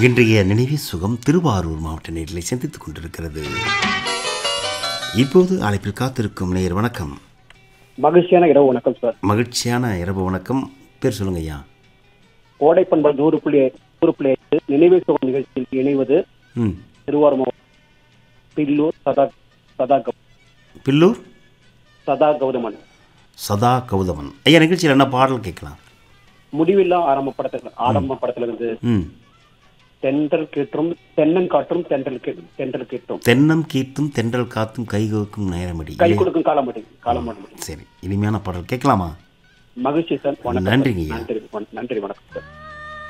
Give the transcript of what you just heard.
இன்றைய நினைவே சுகம் திருவாரூர் மாவட்ட நேரில் சந்தித்துக் கொண்டிருக்கிறது இப்போது அழைப்பில் காத்திருக்கும் நேர் வணக்கம் மகிழ்ச்சியான இரவு வணக்கம் சார் மகிழ்ச்சியான இரவு வணக்கம் பேர் சொல்லுங்க ஐயா கோடை பண்பல் நூறு புள்ளி நூறு புள்ளி ஐந்து நினைவு சுகம் நிகழ்ச்சியில் இணைவது ம் திருவாரூர் மாவட்டம் பில்லூர் சதா சதா கௌ- பில்லூர் சதா கௌதமன் சதா கௌதமன் ஐயா நிகழ்ச்சியில் என்ன பாடல் கேட்கலாம் முடிவில்லா ஆரம்ப படத்துல ஆரம்ப படத்துல இருந்து ம் தென்றல் கேற்றும் தென்னங்காற்றும் தென்றல் கே- தென்றல் கேட்டும் தென்னம் கீர்த்தும் தென்றல் காத்தும் கைகோக்கும் நேரமடி கை கொடுக்கும் காலமடி காலமடி சரி இனிமையான பாடல் கேட்கலாமா மகிழ்ச்சி சார் வணக்கம் நன்றிங்க ஐயா. நன்றி வண- நன்றி வணக்கம் சார்